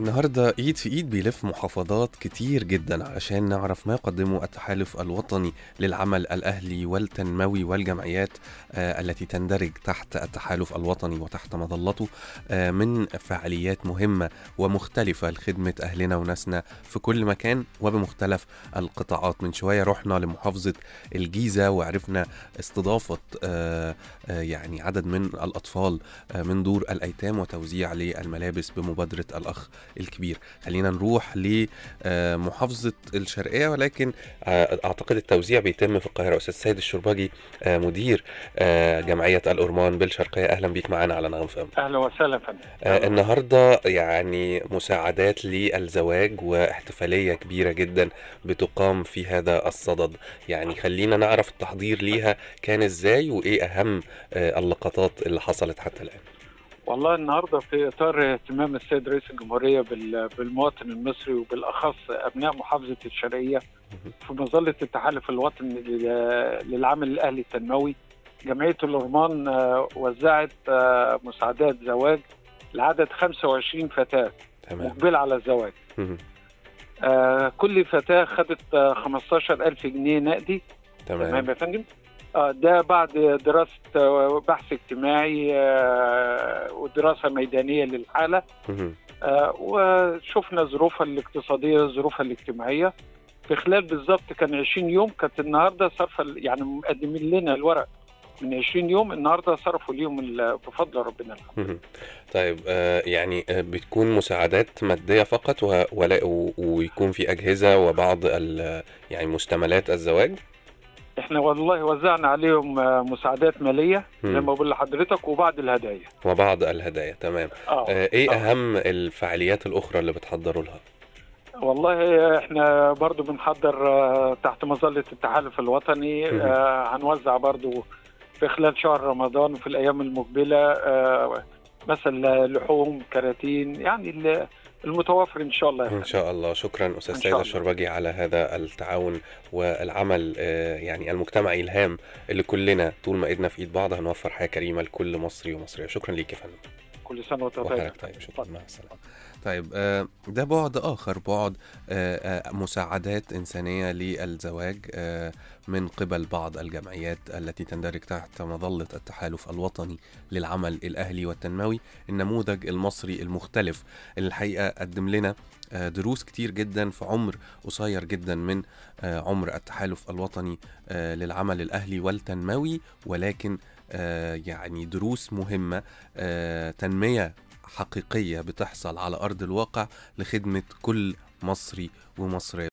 النهاردة إيد في إيد بيلف محافظات كتير جدا علشان نعرف ما يقدمه التحالف الوطني للعمل الأهلي والتنموي والجمعيات آه، التي تندرج تحت التحالف الوطني وتحت مظلته آه، من فعاليات مهمة ومختلفة لخدمة أهلنا وناسنا في كل مكان وبمختلف القطاعات من شوية رحنا لمحافظة الجيزة وعرفنا استضافة آه، آه، يعني عدد من الأطفال آه، من دور الأيتام وتوزيع للملابس بمبادرة الأخ الكبير خلينا نروح لمحافظة الشرقية ولكن آه، أعتقد التوزيع بيتم في القاهرة أستاذ سيد الشرباجي آه، مدير آه، جمعية الأورمان بالشرقية أهلا بيك معانا على نغم فهم اهلا وسهلا يا فندم آه، النهارده يعني مساعدات للزواج واحتفاليه كبيره جدا بتقام في هذا الصدد يعني خلينا نعرف التحضير ليها كان ازاي وايه اهم آه، اللقطات اللي حصلت حتى الان والله النهارده في اطار اهتمام السيد رئيس الجمهوريه بال- بالمواطن المصري وبالاخص ابناء محافظه الشرقيه في مظله التحالف الوطني لل- للعمل الاهلي التنموي جمعيه الأورمان آه، وزعت آه، مساعدات زواج لعدد 25 فتاه تمام مقبله على الزواج مهم. آه، كل فتاه خدت آه، 15000 جنيه نقدي تمام تمام يا فندم آه، ده بعد دراسة آه، بحث اجتماعي آه، ودراسة ميدانية للحالة مهم. آه، وشفنا ظروفها الاقتصادية ظروفها الاجتماعية في خلال بالظبط كان 20 يوم كانت النهارده صرف يعني مقدمين لنا الورق من 20 يوم النهارده صرفوا ليهم ال- بفضل ربنا الحمد مهم. طيب آه، يعني آه، بتكون مساعدات ماديه فقط و- ولا و- ويكون في اجهزه وبعض ال- يعني مستملات الزواج احنا والله وزعنا عليهم آه، مساعدات مالية زي مم. ما بقول لحضرتك وبعض الهدايا وبعض الهدايا تمام اه آه، ايه آه. اهم الفعاليات الاخرى اللي بتحضروا لها والله احنا برضو بنحضر آه، تحت مظلة التحالف الوطني مهم. آه، هنوزع برضو في خلال شهر رمضان وفي الأيام المقبلة آه، مثلا لحوم كراتين يعني ال- المتوفر إن شاء الله يا ان فندم. شاء الله شكرا استاذ إن سيد شاء الله. الشربجي على هذا التعاون والعمل آه، يعني المجتمعي الهام اللي كلنا طول ما ايدنا في ايد بعض هنوفر حياه كريمه لكل مصري ومصريه شكرا ليك يا فندم كل سنة وأنت طيب وحضرتك طيب شكرا مع السلامه طيب آه، ده بعد اخر بعد آه، آه، مساعدات انسانيه للزواج آه، من قبل بعض الجمعيات التي تندرج تحت مظله التحالف الوطني للعمل الاهلي والتنموي النموذج المصري المختلف اللي الحقيقه قدم لنا آه، دروس كتير جدا في عمر قصير جدا من آه، عمر التحالف الوطني آه، للعمل الاهلي والتنموي ولكن آه، يعني دروس مهمه آه، تنميه حقيقيه بتحصل على ارض الواقع لخدمه كل مصري ومصريه